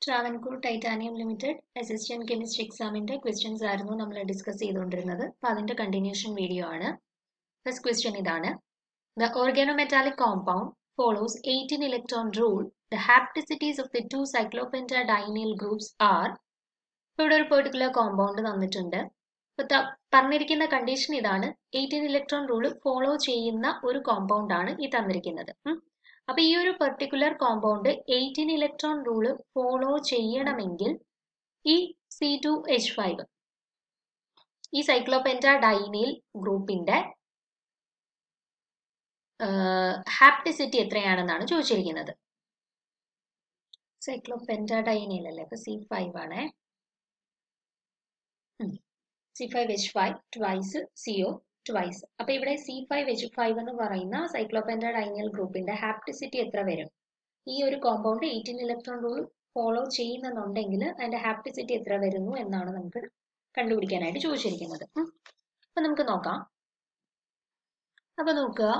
Travancore titanium limited assistant chemistry എക്സാമിന്റെ questions ആയിരുന്നു നമ്മൾ ഡിസ്കസ് ചെയ്തുകൊണ്ടിരുന്നത് അപ്പോൾ അതിന്റെ കണ്ടിന്യൂഷൻ വീഡിയോ ആണ് ഫസ്റ്റ് ക്വസ്റ്റ്യൻ ഇതാണ് the organometallic compound follows eighteen electron rule the hapticities of the two cyclopentadienyl groups are ഇപ്പോൾ ഇവിടെ ഒരു പെർട്ടിക്കുലർ കോമ്പൗണ്ട് തന്നിട്ടുണ്ട് അപ്പോൾ പറഞ്ഞിരിക്കുന്ന കണ്ടീഷൻ ഇതാണ് എയ്റ്റീൻ ഇലക്ട്രോൺ റൂൾ ഫോളോ ചെയ്യുന്ന ഒരു കോമ്പൗണ്ട് ആണ് ഈ തന്നിരിക്കുന്നത് അപ്പൊ ഈ ഒരു particular compound eighteen electron rule follow ചെയ്യണമെങ്കിൽ ഈ സി ടു എച്ച് ഫൈവ് ഈ സൈക്ലോപെൻറ്റ ഡൈനിൽ ഗ്രൂപ്പിന്റെ ഹാപ്റ്റിസിറ്റി എത്രയാണെന്നാണ് ചോദിച്ചിരിക്കുന്നത് സൈക്ലോപെൻറ്റ ഡൈനിൽ അല്ലേ അപ്പൊ സി ഫൈവ് ആണേ C five H five twice CO twice അപ്പൊ ഇവിടെ സി ഫൈവ് എച്ച് ഫൈവ് എന്ന് പറയുന്ന സൈക്ലോപെൻറ്റഡൈനിയൽ ഗ്രൂപ്പിന്റെ ഹാപ്റ്റിസിറ്റി എത്ര വരും ഈ ഒരു compound eighteen electron rule follow ചെയ്യുന്നുണ്ടെങ്കിൽ അതിന്റെ ഹാപ്റ്റിസിറ്റി എത്ര വരുന്നു എന്നാണ് നമുക്ക് കണ്ടുപിടിക്കാനായിട്ട് ചോദിച്ചിരിക്കുന്നത് അപ്പൊ നമുക്ക് നോക്കാം അപ്പൊ നോക്കുക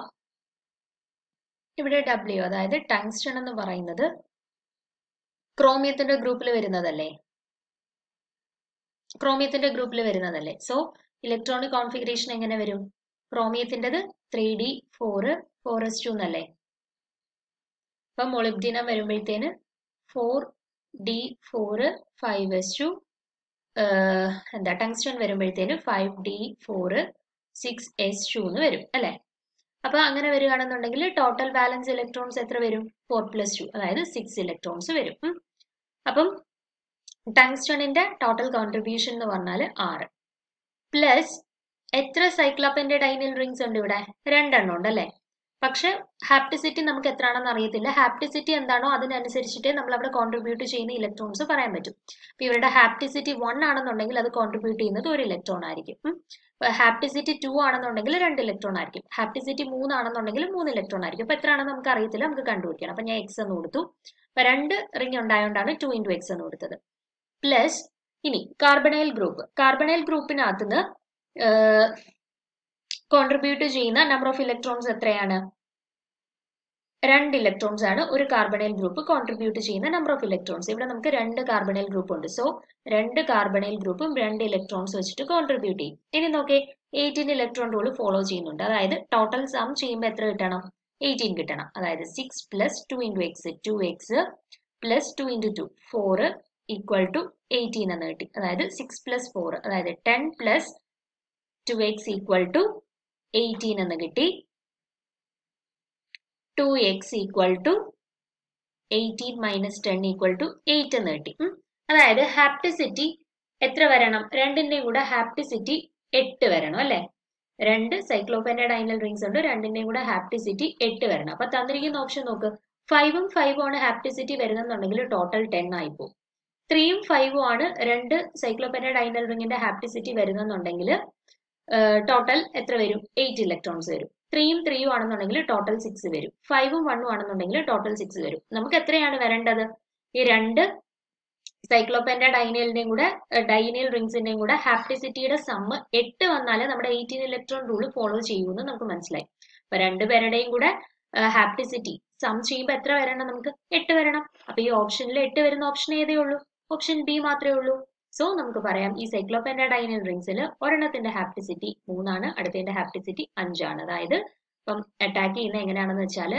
ഇവിടെ ഡബ്ല്യു അതായത് ടങ്സ്റ്റൺ എന്ന് പറയുന്നത് ക്രോമിയത്തിന്റെ ഗ്രൂപ്പിൽ വരുന്നതല്ലേ ക്രോമിയത്തിന്റെ ഗ്രൂപ്പിൽ വരുന്നതല്ലേ സോ ഇലക്ട്രോണിക് കോൺഫിഗറേഷൻ എങ്ങനെ വരും ക്രോമിയത്തിൻ്റെത് three D four four S two എന്നല്ലേ അപ്പൊ മൊളിബ്ഡിനം വരുമ്പോഴത്തേന് four D four five S two എന്താ ടങ്സ്റ്റൺ വരുമ്പോഴത്തേന് five D four six S two എന്ന് വരും അല്ലെ അപ്പൊ അങ്ങനെ വരികയാണെന്നുണ്ടെങ്കിൽ ടോട്ടൽ ബാലൻസ് ഇലക്ട്രോൺസ് എത്ര വരും ഫോർ പ്ലസ് ടു അതായത് സിക്സ് ഇലക്ട്രോൺസ് വരും അപ്പം ടങ്സ്റ്റണിന്റെ ടോട്ടൽ കോൺട്രിബ്യൂഷൻ എന്ന് പറഞ്ഞാൽ ആറ് പ്ലസ് എത്ര സൈക്ലോപെൻറ്റഡൈനിൽ റിങ്സ് ഉണ്ട് ഇവിടെ രണ്ടെണ്ണം ഉണ്ട് അല്ലേ പക്ഷെ ഹാപ്റ്റിസിറ്റി നമുക്ക് എത്രയാണെന്ന് അറിയത്തില്ല ഹാപ്റ്റിസിറ്റി എന്താണോ അതിനനുസരിച്ചിട്ടേ നമ്മൾ അവിടെ കോൺട്രിബ്യൂട്ട് ചെയ്യുന്ന ഇലക്ട്രോൺസ് പറയാൻ പറ്റും ഇപ്പൊ ഇവരുടെ ഹാപ്റ്റിസിറ്റി വൺ ആണെന്നുണ്ടെങ്കിൽ അത് കോൺട്രിബ്യൂട്ട് ചെയ്യുന്നത് ഒരു ഇലക്ട്രോൺ ആയിരിക്കും ഹാപ്റ്റിസിറ്റി ടു ആണെന്നുണ്ടെങ്കിൽ രണ്ട് ഇലക്ട്രോൺ ആയിരിക്കും ഹാപ്റ്റിസിറ്റി മൂന്നാണെന്നുണ്ടെങ്കിൽ മൂന്ന് ഇലക്ട്രോൺ ആയിരിക്കും അപ്പൊ എത്രയാണെന്ന് നമുക്ക് അറിയത്തില്ല നമുക്ക് കണ്ടുപിടിക്കണം അപ്പൊ ഞാൻ എക്സ് എന്ന് കൊടുത്തു അപ്പൊ രണ്ട് റിംഗ് ഉണ്ടായതുകൊണ്ടാണ് ടു ഇൻറ്റു എക്സ് എന്ന് കൊടുത്തത് പ്ലസ് ഇനി കാർബണൈൽ ഗ്രൂപ്പ് കാർബണൈൽ ഗ്രൂപ്പിനകത്ത് നിന്ന് കോൺട്രിബ്യൂട്ട് ചെയ്യുന്ന നമ്പർ ഓഫ് ഇലക്ട്രോൺസ് എത്രയാണ് രണ്ട് ഇലക്ട്രോൺസ് ആണ് ഒരു കാർബണൈൽ ഗ്രൂപ്പ് കോൺട്രിബ്യൂട്ട് ചെയ്യുന്ന നമ്പർ ഓഫ് ഇലക്ട്രോൺസ് ഇവിടെ നമുക്ക് രണ്ട് കാർബണൈൽ ഗ്രൂപ്പ് ഉണ്ട് സോ രണ്ട് കാർബണൈൽ ഗ്രൂപ്പും രണ്ട് ഇലക്ട്രോൺസ് വെച്ചിട്ട് കോൺട്രിബ്യൂട്ട് ചെയ്യും ഇനി നോക്കേ എയ്റ്റീൻ ഇലക്ട്രോൺ റൂൾ ഫോളോ ചെയ്യുന്നുണ്ട് അതായത് ടോട്ടൽ സം ചെയ്യുമ്പോൾ എത്ര കിട്ടണം എയ്റ്റീൻ കിട്ടണം അതായത് six plus two into X two X plus two into two four equal to eighteen എന്ന് കിട്ടി അതായത് സിക്സ് പ്ലസ് ഫോർ അതായത് ten plus two X equal to eighteen എന്ന് കിട്ടി two X equal to eighteen minus ten equal to eight എന്ന് കിട്ടി അതായത് hapticity എത്ര വരണം രണ്ടിന്റെയും കൂടെ ഹാപ്റ്റിസിറ്റി എട്ട് വരണം അല്ലെ രണ്ട് സൈക്ലോപെൻഡൈനൽ റിങ്സ് ഉണ്ട് രണ്ടിന്റെയും കൂടെ ഹാപ്റ്റിസിറ്റി എട്ട് വരണം അപ്പൊ തന്നിരിക്കുന്ന ഓപ്ഷൻ നോക്ക് ഫൈവും ഫൈവും ആണ് ഹാപ്റ്റിസിറ്റി വരുന്നുണ്ടെങ്കിൽ ടോട്ടൽ ടെൻ ആയി പോകും ത്രീയും ഫൈവും ആണ് രണ്ട് സൈക്ലോപെൻഡൈനൽ റിങ്ങിന്റെ ഹാപ്റ്റിസിറ്റി വരുന്നുണ്ടെങ്കിൽ ടോട്ടൽ എത്ര വരും എയ്റ്റ് ഇലക്ട്രോൺസ് വരും ത്രീയും ത്രീയും ആണെന്നുണ്ടെങ്കിൽ ടോട്ടൽ സിക്സ് വരും ഫൈവും വണ്ണും ആണെന്നുണ്ടെങ്കിൽ ടോട്ടൽ സിക്സ് വരും നമുക്ക് എത്രയാണ് വരേണ്ടത് ഈ രണ്ട് സൈക്ലോപെൻഡ ഡൈനിയലിന്റെയും കൂടെ ഡൈനിയൽ റിങ്സിന്റെയും കൂടെ ഹാപ്റ്റിസിറ്റിയുടെ സമ്മ് എട്ട് വന്നാലേ നമ്മുടെ എയ്റ്റീൻ ഇലക്ട്രോൺ റൂൾ ഫോളോ ചെയ്യുമെന്ന് നമുക്ക് മനസ്സിലായി അപ്പൊ രണ്ടുപേരുടെയും കൂടെ ഹാപ്റ്റിസിറ്റി സം ചെയ്യുമ്പോൾ എത്ര വരണം നമുക്ക് എട്ട് വരണം അപ്പൊ ഈ ഓപ്ഷനിൽ എട്ട് വരുന്ന ഓപ്ഷൻ ഏതേ ഉള്ളൂ ഓപ്ഷൻ ബി മാത്രമേ ഉള്ളൂ സോ നമുക്ക് പറയാം ഈ സൈക്ലോപെൻഡൈനൽ റിങ്സിൽ ഒരെണ്ണത്തിന്റെ ഹാപ്റ്റിസിറ്റി മൂന്നാണ് അടുത്തതിന്റെ ഹാപ്റ്റിസിറ്റി അഞ്ചാണ് അതായത് ഇപ്പം അറ്റാക്ക് ചെയ്യുന്ന എങ്ങനെയാണെന്ന് വെച്ചാൽ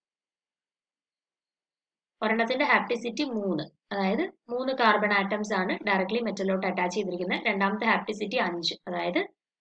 ഒരെണ്ണത്തിന്റെ ഹാപ്റ്റിസിറ്റി മൂന്ന് അതായത് മൂന്ന് കാർബൺ ആറ്റംസ് ആണ് ഡയറക്ട്ലി മെറ്റലോട്ട് അറ്റാച്ച് ചെയ്തിരിക്കുന്നത് രണ്ടാമത്തെ ഹാപ്റ്റിസിറ്റി അഞ്ച് അതായത്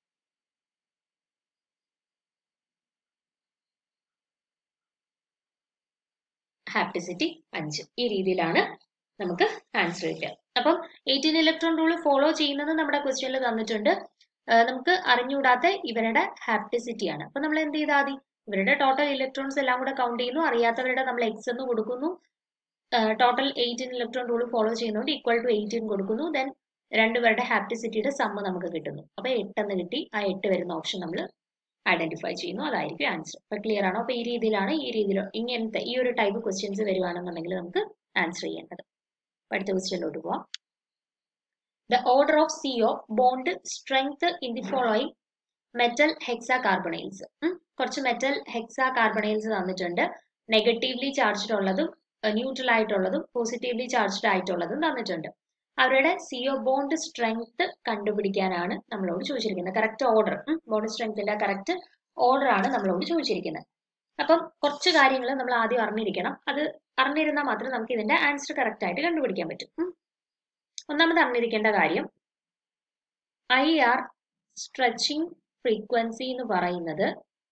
ഹാപ്റ്റിസിറ്റി അഞ്ച് ഈ രീതിയിലാണ് നമുക്ക് ആൻസർ കിട്ടുക അപ്പം എയ്റ്റീൻ ഇലക്ട്രോൺ റൂൾ ഫോളോ ചെയ്യുന്നത് നമ്മുടെ ക്വസ്റ്റ്യനിൽ തന്നിട്ടുണ്ട് നമുക്ക് അറിഞ്ഞുകൂടാത്ത ഇവരുടെ ഹാപ്റ്റിസിറ്റി ആണ് അപ്പൊ നമ്മൾ എന്ത് ചെയ്താൽ മതി ഇവരുടെ ടോട്ടൽ ഇലക്ട്രോൺസ് എല്ലാം കൂടെ കൗണ്ട് ചെയ്യുന്നു അറിയാത്തവരുടെ നമ്മൾ എക്സ് എന്ന് കൊടുക്കുന്നു total eighteen electron rule follow ചെയ്യുന്നതുകൊണ്ട് ഈക്വൽ ടു എയ്റ്റീൻ കൊടുക്കുന്നു ദെൻ രണ്ടുപേരുടെ ഹാപ്റ്റിസിറ്റിയുടെ സമ്മ് നമുക്ക് കിട്ടുന്നു അപ്പൊ എട്ടെന്ന് കിട്ടി ആ എട്ട് വരുന്ന ഓപ്ഷൻ നമ്മൾ ഐഡന്റിഫൈ ചെയ്യുന്നു അതായിരിക്കും ആൻസർ അപ്പൊ ക്ലിയർ ആണോ അപ്പൊ ഈ രീതിയിലാണ് ഈ രീതിയിൽ ഇങ്ങനത്തെ ഈ ഒരു ടൈപ്പ് ക്വസ്റ്റ്യൻസ് വരുവാണെന്നുണ്ടെങ്കിൽ നമുക്ക് ആൻസർ ചെയ്യേണ്ടത് അടുത്ത ക്വസ്റ്റ്യനിലോട്ട് പോവാം the order of CO bond strength in the following metal hexacarbonyls കുറച്ച് മെറ്റൽ ഹെക്സാ കാർബണൈൽസ് തന്നിട്ടുണ്ട് നെഗറ്റീവ്ലി ചാർജ്ഡ് ഉള്ളതും ന്യൂട്രൽ ആയിട്ടുള്ളതും പോസിറ്റീവ്ലി ചാർജ്ഡ് ആയിട്ടുള്ളതും തന്നിട്ടുണ്ട് അവരുടെ സിഒ ബോണ്ട് സ്ട്രെങ്ത് കണ്ടുപിടിക്കാനാണ് നമ്മളോട് ചോദിച്ചിരിക്കുന്നത് കറക്റ്റ് ഓർഡർ ബോണ്ട് സ്ട്രെങ്ത്തിന്റെ കറക്റ്റ് ഓർഡർ ആണ് നമ്മളോട് ചോദിച്ചിരിക്കുന്നത് അപ്പം കുറച്ച് കാര്യങ്ങൾ നമ്മൾ ആദ്യം അറിഞ്ഞിരിക്കണം അത് അറിഞ്ഞിരുന്നാൽ മാത്രമേ നമുക്ക് ഇതിന്റെ ആൻസർ കറക്റ്റ് ആയിട്ട് കണ്ടുപിടിക്കാൻ പറ്റും ഒന്നാമത് അറിഞ്ഞിരിക്കേണ്ട കാര്യം ഐ ആർ സ്ട്രെച്ചിങ് ഫ്രീക്വൻസി എന്ന് പറയുന്നത്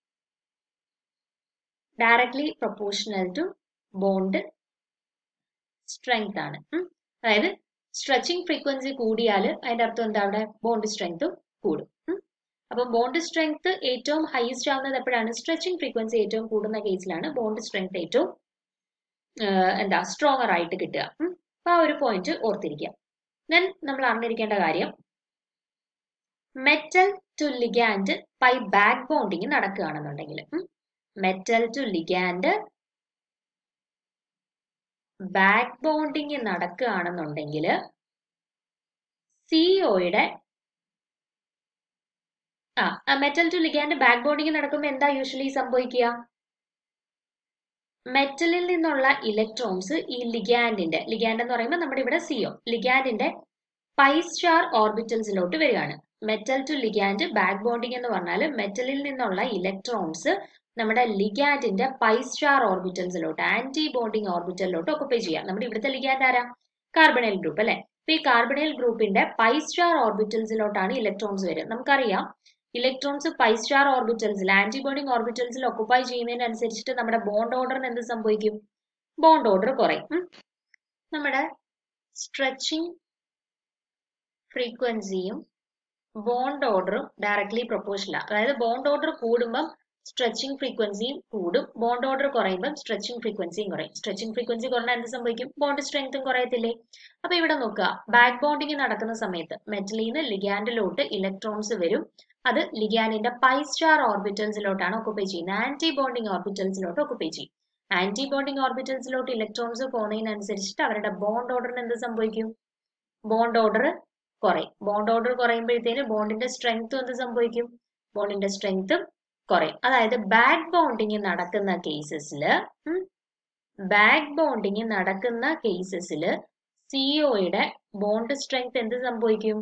directly proportional to bond strength ആണ് അതായത് സ്ട്രെച്ചിങ് ഫ്രീക്വൻസി കൂടിയാൽ അതിന്റെ അർത്ഥം എന്താ അവിടെ ബോണ്ട് സ്ട്രെങ്ത്തും കൂടും അപ്പം ബോണ്ട് സ്ട്രെങ്ത് ഏറ്റവും ഹൈയസ്റ്റ് ആവുന്നത് എപ്പോഴാണ് സ്ട്രെച്ചിങ് ഫ്രീക്വൻസി ഏറ്റവും കൂടുന്ന കേസിലാണ് ബോണ്ട് സ്ട്രെങ്ത് ഏറ്റവും എന്താ സ്ട്രോങ്ങർ ആയിട്ട് കിട്ടുക അപ്പൊ ആ ഒരു പോയിന്റ് ഓർത്തിരിക്കുക ദെൻ നമ്മൾ അറിഞ്ഞിരിക്കേണ്ട കാര്യം metal to ligand pi back bonding നടക്കുകയാണെന്നുണ്ടെങ്കിൽ metal to ligand back bonding നടക്കുകയാണെന്നുണ്ടെങ്കിൽ സിഒയുടെ ആ metal to ligand back bonding നടക്കുമ്പോൾ എന്താ യൂഷ്വലി സംഭവിക്കുക മെറ്റലിൽ നിന്നുള്ള ഇലക്ട്രോൺസ് ഈ ലിഗാൻഡിന്റെ ലിഗാൻഡ് എന്ന് പറയുമ്പോൾ നമ്മുടെ ഇവിടെ സിഒ ലിഗാൻഡിന്റെ പൈ സ്റ്റാർ ഓർബിറ്റൽസിലോട്ട് വരികയാണ് metal to ligand back bonding എന്ന് പറഞ്ഞാൽ മെറ്റലിൽ നിന്നുള്ള ഇലക്ട്രോൺസ് നമ്മുടെ ലിഗാൻഡിന്റെ പൈ സ്റ്റാർ ഓർബിറ്റൽസിലോട്ട് ആന്റി ബോണ്ടിങ് ഓർബിറ്റലിലോട്ട് ഒക്കുപ്പൈ ചെയ്യാം നമ്മുടെ ഇവിടുത്തെ ലിഗാൻഡ് ആരാ കാർബണൈൽ ഗ്രൂപ്പ് അല്ലെ അപ്പൊ ഈ കാർബണൈൽ ഗ്രൂപ്പിന്റെ പൈ സ്റ്റാർ ഓർബിറ്റൽസിലോട്ടാണ് ഇലക്ട്രോൺസ് വരിക നമുക്കറിയാം ഇലക്ട്രോൺസ് പൈ സ്റ്റാർ ഓർബിറ്റൽസിൽ ആന്റി ബോണ്ടിങ് ഓർബിറ്റൽസിൽ ഒക്കുപ്പൈ ചെയ്യുന്നതിനനുസരിച്ചിട്ട് നമ്മുടെ ബോണ്ട് ഓർഡറിന് എന്ത് സംഭവിക്കും ബോണ്ട് ഓർഡർ കുറയും നമ്മുടെ സ്ട്രെച്ചിങ് ഫ്രീക്വൻസിയും ബോണ്ട് ഓർഡറും ഡയറക്ട്ലി പ്രൊപ്പോഷണൽ അതായത് ബോണ്ട് ഓർഡർ കൂടുമ്പം സ്ട്രെച്ചിങ് ഫ്രീക്വൻസിയും കൂടും ബോണ്ട് ഓർഡർ കുറയുമ്പം സ്ട്രെച്ചിങ് ഫ്രീക്വൻസിയും കുറയും സ്ട്രെച്ചിങ് ഫ്രീക്വൻസി കുറഞ്ഞാൽ എന്ത് സംഭവിക്കും ബോണ്ട് സ്ട്രെങ്ത്തും കുറയത്തില്ലേ അപ്പൊ ഇവിടെ നോക്കുക ബാക്ക് ബോണ്ടിങ് നടക്കുന്ന സമയത്ത് മെറ്റലിൽ നിന്ന് ലിഗാൻഡിലോട്ട് ഇലക്ട്രോൺസ് വരും അത് ലിഗാനിന്റെ പൈ സ്റ്റാർ ഓർബിറ്റൽസിലോട്ടാണ് ഒക്കുപ്പൈ ചെയ്യുന്നത് ആന്റി ബോണ്ടിങ് ഓർബിറ്റൽസിലോട്ട് ഒക്കുപ്പൈ ചെയ്യും ആന്റി ബോണ്ടിങ് ഓർബിറ്റൽസിലോട്ട് ഇലക്ട്രോൺസ് പോകുന്നതിനനുസരിച്ചിട്ട് അവരുടെ ബോണ്ട് ഓർഡറിന് എന്ത് സംഭവിക്കും ബോണ്ട് ഓർഡർ കുറയും ബോണ്ട് ഓർഡർ കുറയുമ്പോഴത്തേന് ബോണ്ടിന്റെ സ്ട്രെങ്ത്തും എന്ത് സംഭവിക്കും ബോണ്ടിന്റെ സ്ട്രെങ്ത്തും കുറയും അതായത് ബാക്ക് ബോണ്ടിങ് നടക്കുന്ന കേസസിൽ ബാക്ക് ബോണ്ടിങ് നടക്കുന്ന കേസസിൽ സിഒയുടെ ബോണ്ട് സ്ട്രെങ്ത് എന്ത് സംഭവിക്കും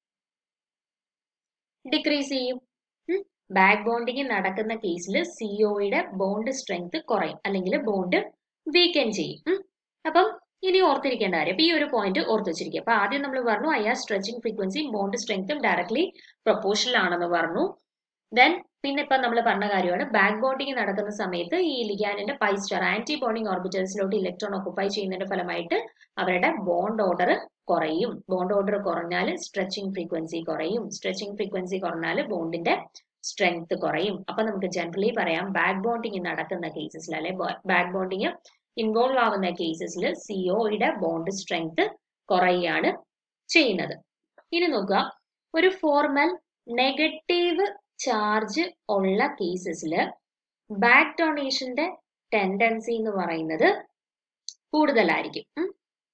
ഡിക്രീസ് ചെയ്യും ബാക്ക് ബോണ്ടിങ് നടക്കുന്ന കേസിൽ സിഒയുടെ ബോണ്ട് സ്ട്രെങ്ത് കുറയും അല്ലെങ്കിൽ ബോണ്ട് വീക്കൻ ചെയ്യും അപ്പം ഇനി ഓർത്തിരിക്കേണ്ട കാര്യം ഈ ഒരു പോയിന്റ് ഓർത്ത് വെച്ചിരിക്കുക അപ്പൊ ആദ്യം നമ്മൾ പറഞ്ഞു അയ്യാ സ്ട്രെച്ചിങ് ഫ്രീക്വൻസിയും ബോണ്ട് സ്ട്രെങ്ത്തും ഡയറക്ട്ലി പ്രൊപ്പോർഷണൽ ആണെന്ന് പറഞ്ഞു ദെൻ പിന്നെ ഇപ്പൊ നമ്മൾ പറഞ്ഞ കാര്യമാണ് ബാക്ക് ബോണ്ടിങ് നടക്കുന്ന സമയത്ത് ഈ ലിഗാനിന്റെ പൈ സ്റ്റാർ ആന്റി ബോണ്ടിങ് ഓർബിറ്റൽസിലോട്ട് ഇലക്ട്രോൺ ഒക്കുപ്പൈ ചെയ്യുന്നതിന്റെ ഫലമായിട്ട് അവരുടെ ബോണ്ട് ഓർഡർ കുറയും ബോണ്ട് ഓർഡർ കുറഞ്ഞാൽ സ്ട്രെച്ചിങ് ഫ്രീക്വൻസി കുറയും സ്ട്രെച്ചിങ് ഫ്രീക്വൻസി കുറഞ്ഞാൽ ബോണ്ടിന്റെ സ്ട്രെങ്ത് കുറയും അപ്പൊ നമുക്ക് ജനറലി പറയാം ബാക്ക് ബോണ്ടിങ് നടക്കുന്ന കേസസിൽ അല്ലെ ബാക്ക് ബോണ്ടിങ് ഇൻവോൾവ് ആവുന്ന കേസസിൽ സിഒയുടെ ബോണ്ട് സ്ട്രെങ്ത് കുറയുകയാണ് ചെയ്യുന്നത് ഇനി നോക്കുക ഒരു ഫോർമൽ നെഗറ്റീവ് ചാർജ് ഉള്ള കേസസിൽ ബാക്ക് ഡൊണേഷന്റെ ടെൻഡൻസി എന്ന് പറയുന്നത് കൂടുതലായിരിക്കും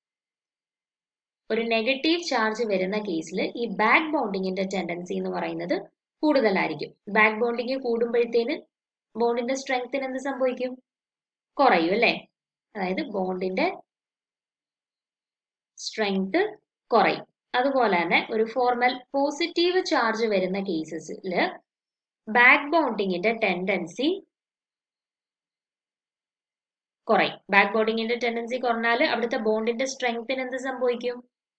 ഒരു നെഗറ്റീവ് ചാർജ് വരുന്ന കേസിൽ ഈ ബാക്ക് ബോണ്ടിങ്ങിന്റെ ടെൻഡൻസി എന്ന് പറയുന്നത് കൂടുതലായിരിക്കും ബാക്ക് ബോണ്ടിങ് കൂടുമ്പോഴത്തേന് ബോണ്ടിന്റെ സ്ട്രെങ്ത്തിന് എന്ത് സംഭവിക്കും കുറയും അല്ലേ അതായത് ബോണ്ടിന്റെ സ്ട്രെങ്ത് കുറയും അതുപോലെ തന്നെ ഒരു ഫോർമൽ പോസിറ്റീവ് ചാർജ് വരുന്ന കേസസിൽ ബാക്ക് ബോണ്ടിങ്ങിന്റെ ടെൻഡൻസി കുറയും ബാക്ക് ബോണ്ടിങ്ങിന്റെ ടെൻഡൻസി കുറഞ്ഞാൽ അവിടുത്തെ ബോണ്ടിന്റെ സ്ട്രെങ്ത്തിന് എന്ത് സംഭവിക്കും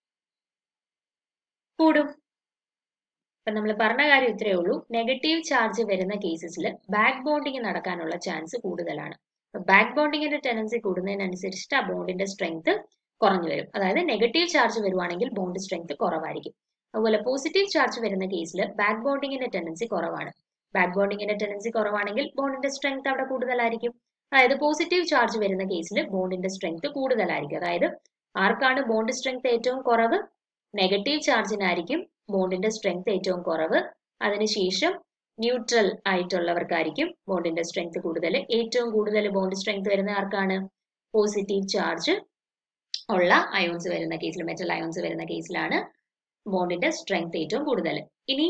കൂടും ഇപ്പൊ നമ്മൾ പറഞ്ഞ കാര്യം ഇത്രയേ ഉള്ളൂ നെഗറ്റീവ് ചാർജ് വരുന്ന കേസസിൽ ബാക്ക് ബോണ്ടിങ് നടക്കാനുള്ള ചാൻസ് കൂടുതലാണ് ബാക്ക് ബോണ്ടിങ്ങിന്റെ ടെൻഡൻസി കൂടുന്നതിനനുസരിച്ചിട്ട് ആ ബോണ്ടിന്റെ സ്ട്രെങ്ത് കുറഞ്ഞു വരും അതായത് നെഗറ്റീവ് ചാർജ് വരുവാണെങ്കിൽ ബോണ്ട് സ്ട്രെങ്ത് കുറവായിരിക്കും അതുപോലെ പോസിറ്റീവ് ചാർജ് വരുന്ന കേസിൽ ബാക്ക് ബോണ്ടിങ്ങിന്റെ ടെൻഡൻസി കുറവാണ് ബാക്ക് ബോണ്ടിങ്ങിന്റെ ടെൻഡൻസി കുറവാണെങ്കിൽ ബോണ്ടിന്റെ സ്ട്രെങ്ത് അവിടെ കൂടുതലായിരിക്കും അതായത് പോസിറ്റീവ് ചാർജ് വരുന്ന കേസിൽ ബോണ്ടിന്റെ സ്ട്രെങ്ത് കൂടുതലായിരിക്കും അതായത് ആർക്കാണ് ബോണ്ട് സ്ട്രെങ്ത് ഏറ്റവും കുറവ് നെഗറ്റീവ് ചാർജിനായിരിക്കും ബോണ്ടിന്റെ സ്ട്രെങ്ത് ഏറ്റവും കുറവ് അതിനുശേഷം ന്യൂട്രൽ ആയിട്ടുള്ളവർക്കായിരിക്കും ബോണ്ടിന്റെ സ്ട്രെങ്ത് കൂടുതൽ ഏറ്റവും കൂടുതൽ ബോണ്ട് സ്ട്രെങ്ത് വരുന്ന ആർക്കാണ് പോസിറ്റീവ് ചാർജ് ഉള്ള അയോൺസ് വരുന്ന കേസിൽ മെറ്റൽ അയോൺസ് വരുന്ന കേസിലാണ് ബോണ്ടിന്റെ സ്ട്രെങ്ത് ഏറ്റവും കൂടുതൽ ഇനി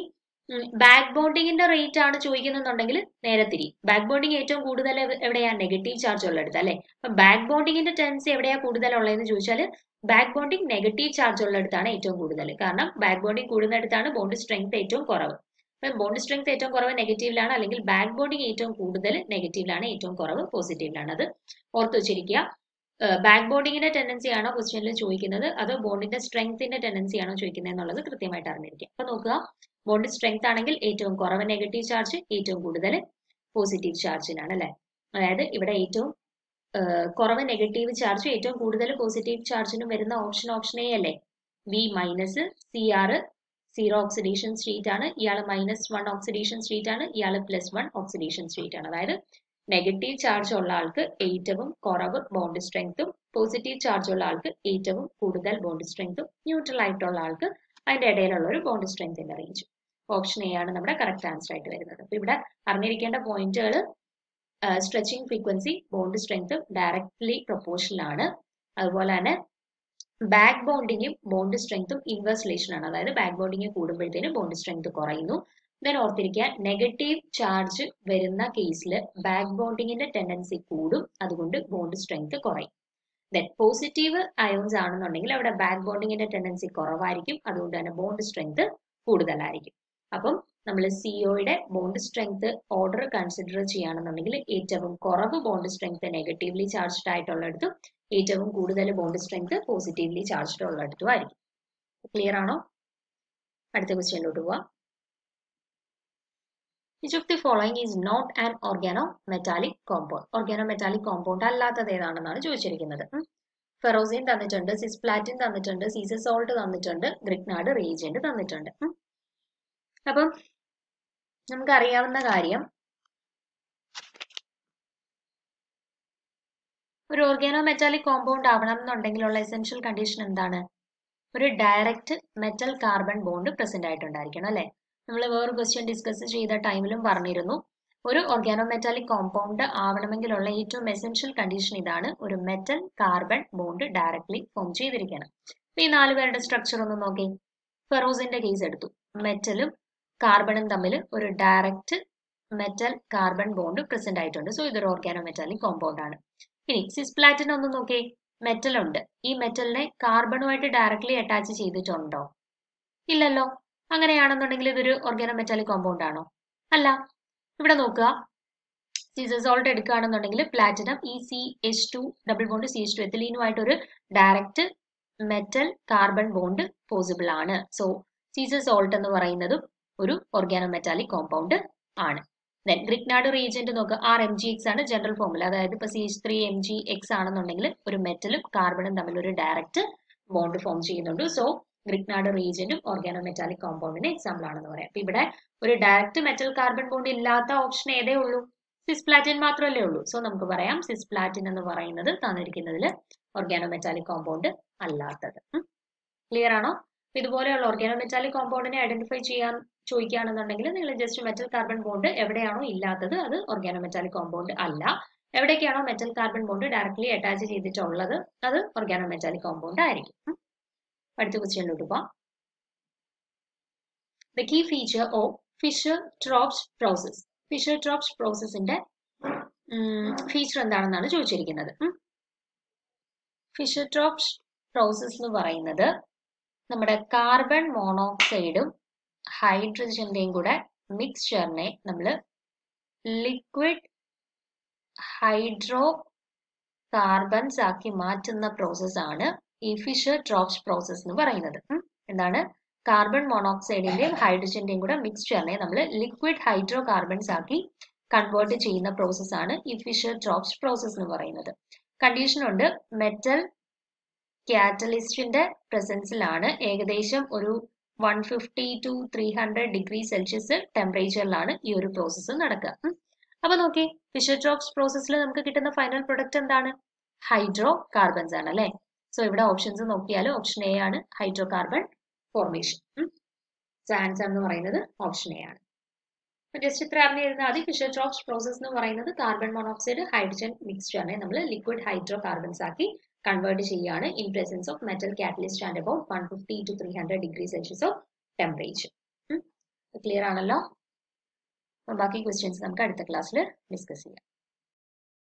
ബാക്ക് ബോണ്ടിങ്ങിന്റെ റേറ്റ് ആണ് ചോദിക്കുന്നുണ്ടെങ്കിൽ നേരെ തിരി ബാക്ക് ബോണ്ടിങ് ഏറ്റവും കൂടുതൽ എവ്- എവിടെയാ നെഗറ്റീവ് ചാർജ് ഉള്ളിടത്ത് അല്ലെ അപ്പൊ ബാക്ക് ബോണ്ടിങ്ങിന്റെ ടെൻസി എവിടെയാ കൂടുതൽ ഉള്ളതെന്ന് ചോദിച്ചാൽ ബാക്ക് ബോണ്ടിങ് നെഗറ്റീവ് ചാർജ് ഉള്ളിടത്താണ് ഏറ്റവും കൂടുതൽ കാരണം ബാക്ക് ബോണ്ടിങ് കൂടുന്നിടത്താണ് ബോണ്ട് സ്ട്രെങ്ത് ഏറ്റവും കുറവ് അപ്പം ബോണ്ട് സ്ട്രെങ്ത് ഏറ്റവും കുറവ് നെഗറ്റീവിലാണ് അല്ലെങ്കിൽ ബാക്ക് ബോണ്ടിങ് ഏറ്റവും കൂടുതൽ നെഗറ്റീവിലാണ് ഏറ്റവും കുറവ് പോസിറ്റീവിലാണ് അത് ഓർത്ത് വെച്ചിരിക്കുക ബാക്ക് ബോണ്ടിങ്ങിന്റെ ടെൻഡൻസി ആണോ ക്വസ്റ്റ്യനിൽ ചോദിക്കുന്നത് അതോ ബോണ്ടിന്റെ സ്ട്രെങ്ത്തിന്റെ ടെൻഡൻസി ആണോ ചോദിക്കുന്നത് എന്നുള്ളത് കൃത്യമായിട്ട് അറിഞ്ഞിരിക്കുക അപ്പൊ നോക്കുക ബോണ്ട് സ്ട്രെങ്ത് ആണെങ്കിൽ ഏറ്റവും കുറവ് നെഗറ്റീവ് ചാർജ് ഏറ്റവും കൂടുതൽ പോസിറ്റീവ് ചാർജിനാണ് അല്ലെ അതായത് ഇവിടെ ഏറ്റവും ആ, കുറവ് നെഗറ്റീവ് ചാർജ് ഏറ്റവും കൂടുതൽ പോസിറ്റീവ് ചാർജിനും വരുന്ന ഓപ്ഷൻ ഓപ്ഷൻ എ അല്ലേ B minus C or zero oxidation state ആണ് ഇയാൾ മൈനസ് വൺ ഓക്സിഡേഷൻ സ്റ്റേറ്റ് ആണ് ഇയാൾ പ്ലസ് വൺ ഓക്സിഡേഷൻ സ്റ്റേറ്റ് ആണ് അതായത് നെഗറ്റീവ് ചാർജ് ഉള്ള ആൾക്ക് ഏറ്റവും കുറവ് ബോണ്ട് സ്ട്രെങ്ത്തും പോസിറ്റീവ് ചാർജ് ഉള്ള ആൾക്ക് ഏറ്റവും കൂടുതൽ ബോണ്ട് സ്ട്രെങ്ത്തും ന്യൂട്രൽ ആയിട്ടുള്ള ആൾക്ക് അതിന്റെ ഇടയിലുള്ള ഒരു ബോണ്ട് സ്ട്രെങ്ത്തിന്റെ റേഞ്ച് ഓപ്ഷൻ എ ആണ് നമ്മുടെ കറക്റ്റ് ആൻസർ ആയിട്ട് വരുന്നത് അപ്പൊ ഇവിടെ അറിഞ്ഞിരിക്കേണ്ട പോയിന്റുകൾ stretching frequency bond strength directly proportional ആണ് അതുപോലെ തന്നെ ബാക്ക് ബോണ്ടിങ്ങും ബോണ്ട് സ്ട്രെങ്ത്തും ഇൻവേഴ്സ് റിലേഷൻ ആണ് അതായത് ബാക്ക് ബോണ്ടിങ് കൂടുമ്പോഴത്തേനും ബോണ്ട് സ്ട്രെങ്ത് കുറയുന്നു ദെൻ ഓർത്തിരിക്കുക നെഗറ്റീവ് ചാർജ് വരുന്ന കേസിൽ ബാക്ക് ബോണ്ടിങ്ങിന്റെ ടെൻഡൻസി കൂടും അതുകൊണ്ട് ബോണ്ട് സ്ട്രെങ്ത് കുറയും ദെൻ പോസിറ്റീവ് അയോൺസ് ആണെന്നുണ്ടെങ്കിൽ അവിടെ ബാക്ക് ബോണ്ടിങ്ങിന്റെ ടെൻഡൻസി കുറവായിരിക്കും അതുകൊണ്ട് തന്നെ ബോണ്ട് സ്ട്രെങ്ത് കൂടുതലായിരിക്കും അപ്പം നമ്മൾ സിഒയുടെ ബോണ്ട് സ്ട്രെങ്ത് ഓർഡർ കൺസിഡർ ചെയ്യുകയാണെന്നുണ്ടെങ്കിൽ ഏറ്റവും കുറവ് ബോണ്ട് സ്ട്രെങ്ത് നെഗറ്റീവ്ലി ചാർജ്ഡ് ആയിട്ടുള്ളിടത്തും ഏറ്റവും കൂടുതൽ ബോണ്ട് സ്ട്രെങ്ത് പോസിറ്റീവ്ലി ചാർജ്ഡ് ഉള്ളിടത്തും ആയിരിക്കും ക്ലിയർ ആണോ അടുത്ത ക്വസ്റ്റ്യനിലോട്ട് പോവാം Which of the following is not an organometallic compound? Organometallic compound അല്ലാത്തത് ഏതാണെന്നാണ് ചോദിച്ചിരിക്കുന്നത് ഫെറോസിൻ തന്നിട്ടുണ്ട് സിസ്പ്ലാറ്റിൻ തന്നിട്ടുണ്ട് സീസസോൾട്ട് തന്നിട്ടുണ്ട് ഗ്രിഗ്നാഡ് റേജന്റ് തന്നിട്ടുണ്ട് ഉം. അപ്പം നമുക്കറിയാവുന്ന കാര്യം ഒരു ഓർഗാനോമെറ്റാലിക് കോമ്പൗണ്ട് ആവണം എന്നുണ്ടെങ്കിലുള്ള എസെൻഷ്യൽ കണ്ടീഷൻ എന്താണ് ഒരു direct metal carbon bond present ആയിട്ടുണ്ടായിരിക്കണം അല്ലെ നമ്മൾ വേറെ ക്വസ്റ്റ്യൻ ഡിസ്കസ് ചെയ്ത ടൈമിലും പറഞ്ഞിരുന്നു ഒരു ഓർഗാനോമെറ്റാലിക് കോമ്പൗണ്ട് ആവണമെങ്കിലുള്ള ഏറ്റവും എസെൻഷ്യൽ കണ്ടീഷൻ ഇതാണ് ഒരു metal carbon bond directly form ചെയ്തിരിക്കണം അപ്പൊ ഈ നാല് പേരുടെ സ്ട്രക്ചർ ഒന്ന് നോക്കി ഫെറോസിന്റെ കേസ് എടുത്തു മെറ്റലും കാർബണും തമ്മിൽ ഒരു direct metal carbon bond present ആയിട്ടുണ്ട് സോ ഇതൊരു ഓർഗാനോമെറ്റാലിക് കോമ്പൗണ്ട് ആണ് ഇനി സിസ്പ്ലാറ്റിൻ ഒന്ന് നോക്കി മെറ്റൽ ഉണ്ട് ഈ മെറ്റലിനെ കാർബണുമായിട്ട് ഡയറക്ട്ലി അറ്റാച്ച് ചെയ്തിട്ടുണ്ടോ ഇല്ലല്ലോ അങ്ങനെയാണെന്നുണ്ടെങ്കിൽ ഇതൊരു ഓർഗാനോമെറ്റാലിക് കോമ്പൗണ്ട് ആണോ അല്ല ഇവിടെ നോക്കുക സീസസോൾട്ട് എടുക്കുകയാണെന്നുണ്ടെങ്കിൽ പ്ലാറ്റിനം ഈ C H two double bond C H two എത്തിലീനുമായിട്ട് ഒരു direct metal carbon bond possible ആണ് സോ സീസസോൾട്ട് എന്ന് പറയുന്നതും ഒരു ഓർഗാനോമെറ്റാലിക് കോമ്പൗണ്ട് ആണ് ദെൻ ഗ്രിഗ്നാഡ് റീജന്റ് നോക്കുക ആർ എം ജി എക്സ് ആണ് ജനറൽ ഫോമുല അതായത് ഇപ്പൊ C H three M G X ആണെന്നുണ്ടെങ്കിൽ ഒരു മെറ്റലും കാർബണും തമ്മിൽ ഒരു ഡയറക്റ്റ് ബോണ്ട് ഫോം ചെയ്യുന്നുണ്ട് സോ ഗ്രിഗ്നാഡ് റീജന്റും ഓർഗാനോമെറ്റാലിക് കോമ്പൗണ്ടിന് എക്സാമ്പിൾ ആണെന്ന് പറയാം അപ്പൊ ഇവിടെ ഒരു ഡയറക്റ്റ് മെറ്റൽ കാർബൺ ബോണ്ട് ഇല്ലാത്ത ഓപ്ഷൻ ഏതേ ഉള്ളൂ സിസ്പ്ലാറ്റിൻ മാത്രമല്ലേ ഉള്ളൂ സോ നമുക്ക് പറയാം സിസ്പ്ലാറ്റിൻ എന്ന് പറയുന്നത് തന്നിരിക്കുന്നതിൽ ഓർഗാനോമെറ്റാലിക് കോമ്പൗണ്ട് അല്ലാത്തത് ക്ലിയർ ആണോ അപ്പൊ ഇതുപോലെയുള്ള ഓർഗാനോമെറ്റാലിക് കോമ്പൗണ്ടിനെ ഐഡന്റിഫൈ ചെയ്യാൻ ചോദിക്കുകയാണെന്നുണ്ടെങ്കിൽ നിങ്ങൾ ജസ്റ്റ് മെറ്റൽ കാർബൺ ബോണ്ട് എവിടെയാണോ ഇല്ലാത്തത് അത് ഓർഗാനോമെറ്റാലിക് കോമ്പൗണ്ട് അല്ല എവിടേക്കാണോ metal carbon bond directly attach ചെയ്തിട്ടുള്ളത് അത് ഓർഗാനോമെറ്റാലിക് കോമ്പൗണ്ട് ആയിരിക്കും ഉം. അടുത്ത ക്വസ്റ്റ്യനിലോട്ട് പോവാം the key feature of Fischer Tropsch process Fischer Tropsch പ്രോസസ്സിന്റെ ഫീച്ചർ എന്താണെന്നാണ് ചോദിച്ചിരിക്കുന്നത് ഫിഷർ ട്രോപ്സ് പ്രോസസ് എന്ന് പറയുന്നത് നമ്മുടെ കാർബൺ മോണോക്സൈഡും ഹൈഡ്രജന്റെയും കൂടെ മിക്സ്ചറിനെ നമ്മൾ ലിക്വിഡ് ഹൈഡ്രോ കാർബൺസ് ആക്കി മാറ്റുന്ന പ്രോസസ് ആണ് ഈ ഫിഷർ ട്രോപ്സ് പ്രോസസ് എന്ന് പറയുന്നത് ഉം. എന്താണ് കാർബൺ മോണോക്സൈഡിന്റെയും ഹൈഡ്രജന്റെയും കൂടെ മിക്സ്ചറിനെ നമ്മൾ ലിക്വിഡ് ഹൈഡ്രോ കാർബൺസ് ആക്കി കൺവേർട്ട് ചെയ്യുന്ന പ്രോസസ് ആണ് ഈ ഫിഷർ ട്രോപ്സ് പ്രോസസ് എന്ന് പറയുന്നത് കണ്ടീഷൻ ഉണ്ട് മെറ്റൽ കാറ്റലിസ്റ്റിന്റെ പ്രസൻസിലാണ് ഏകദേശം ഒരു one fifty to three hundred degree Celsius ടെമ്പറേച്ചറിലാണ് ഈ ഒരു പ്രോസസ്സ് നടക്കുക ഉം. അപ്പൊ നോക്കി ഫിഷർ ട്രോപ്സ് പ്രോസസ്സിൽ നമുക്ക് കിട്ടുന്ന ഫൈനൽ പ്രൊഡക്റ്റ് എന്താണ് ഹൈഡ്രോ കാർബൺസ് ആണ് അല്ലെ സോ ഇവിടെ ഓപ്ഷൻസ് നോക്കിയാൽ ഓപ്ഷൻ എ ആണ് ഹൈഡ്രോ കാർബൺ ഫോർമേഷൻ ആൻസർ എന്ന് പറയുന്നത് ഓപ്ഷൻ എ ആണ് ജസ്റ്റ് ഇത്ര അറിഞ്ഞിരുന്നാൽ മതി ഫിഷർ ട്രോപ്സ് പ്രോസസ് എന്ന് പറയുന്നത് കാർബൺ മോണോക്സൈഡ് ഹൈഡ്രജൻ മിക്സ്ചറിനെ നമ്മൾ ലിക്വിഡ് ഹൈഡ്രോ കാർബൺസ് ആക്കി കൺവേർട്ട് ചെയ്യുകയാണ് in presence of metal catalyst and about one fifty to three hundred degree Celsius of temperature clear ആണല്ലോ ബാക്കി ക്വസ്റ്റ്യൻസ് നമുക്ക് അടുത്ത ക്ലാസ്സിൽ ഡിസ്കസ് ചെയ്യാം